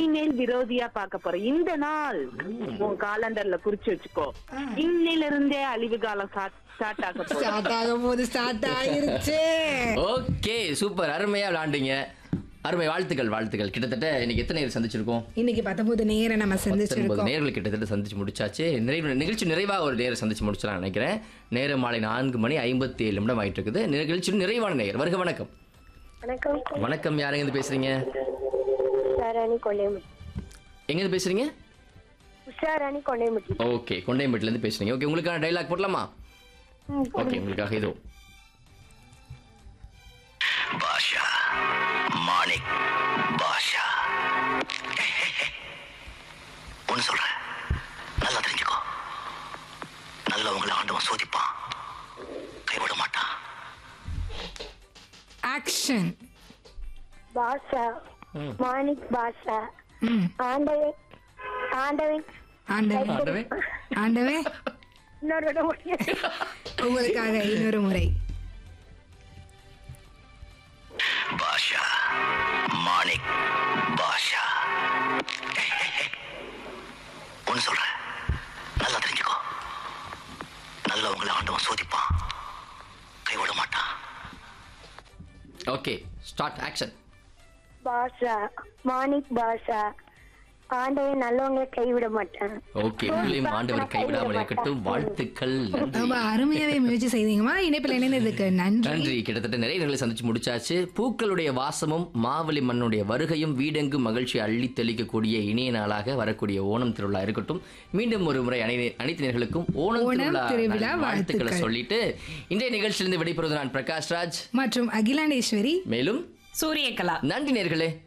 இனிமேல் விரோதியா பார்க்க போறோம் இந்த நாள் உன் காலண்டர்ல குறிச்சு வச்சுக்கோ இன்னில இருந்தே அழிவு காலம் ஸ்டார்ட் ஆக போகுது ஸ்டார்ட் ஆக போது ஸ்டார்ட் ஆயிருச்சு ஓகே சூப்பர் அருமையா விளாண்டீங்க அருமை வாழ்த்துக்கள் வாழ்த்துக்கள் கிட்டத்தட்ட இன்னைக்கு எத்தனை நேரம் சந்திச்சிருக்கோம் இன்னைக்கு பத்தொன்பது நேரம் நம்ம பத்தொன்பது சந்திச்சிருக்கோம் நேர்கள் கிட்டத்தட்ட சந்திச்சு முடிச்சாச்சு நிறைவு நிகழ்ச்சி நிறைவாக ஒரு நேரம் சந்திச்சு முடிச்சலாம் நினைக்கிறேன் நேரம் மாலை நான்கு மணி ஐம்பத்தி ஏழு நிமிடம் ஆயிட்டு இருக்குது நிகழ்ச்சி நிறைவான நேர் வருக வணக்கம் வணக்கம் வணக்கம் யாருங்க இருந்து பேசுறீங்க உஷாராணி கொண்டைமுட்டி எங்க பேசுறீங்க உஷாராணி கொண்டைமுட்டி ஓகே கொண்டையம்பேட்டில இருந்து பேசுறீங்க ஓகே உங்களுக்கான டைலாக் போடலாமா ம், ஓகே உங்களுக்காக இதோ பாஷா மாணிக் பாஷா ஒன்று சொல்றேன் நல்லா தெரிஞ்சுக்கோ நல்லவங்களை ஆண்டவன் சோதிப்பான் கைவிட மாட்டான் ஆக்ஷன் பாஷா மாணிக் பாஷா ம் ஆண்டவன் ஆண்டவன் ஆண்டவே ஆண்டவே ஆண்டவே இன்னொரு இடம் முடியாது. உங்களுக்காக இன்னொரு முறை பாஷா மாணிக் பாஷா ஒன்று சொல்றேன் நல்லா தெரிஞ்சுக்கோ நல்லவங்களை ஆண்டவன் சோதிப்பான் கைவிட மாட்டான் okay start action Baasha Manik Baasha ஆண்டவன் நல்லவங்களை கைவிட மாட்டான் ஓகே உங்களையும் ஆண்டவர் கைவிடாமல் இருக்கட்டும் வாழ்த்துக்கள் நன்றி ரொம்ப அருமையாவே முயற்சி செய்தீங்கம்மா இணைப்பில் இணைந்ததுக்கு நன்றி நன்றி கிட்டத்தட்ட நிறைய நேரங்களை சந்திச்சு முடிச்சாச்சு பூக்களுடைய வாசமும் மாவலி மண்ணுடைய வருகையும் வீடெங்கும் மகிழ்ச்சி அள்ளி தெளிக்கக்கூடிய இனிய நாளாக வரக்கூடிய ஓணம் திருவிழா இருக்கட்டும் மீண்டும் ஒரு முறை அனை அனைத்து நேர்களுக்கும் ஓணம் ஓணம் திருவிழா திருவிழா வாழ்த்துக்களை வாழ்த்துக்கள். சொல்லிட்டு இன்றைய நிகழ்ச்சியிலிருந்து விடைபெறுவது நான் பிரகாஷ் ராஜ் மற்றும் அகிலாண்டேஸ்வரி மேலும் சூரியகலா நன்றி நேர்களே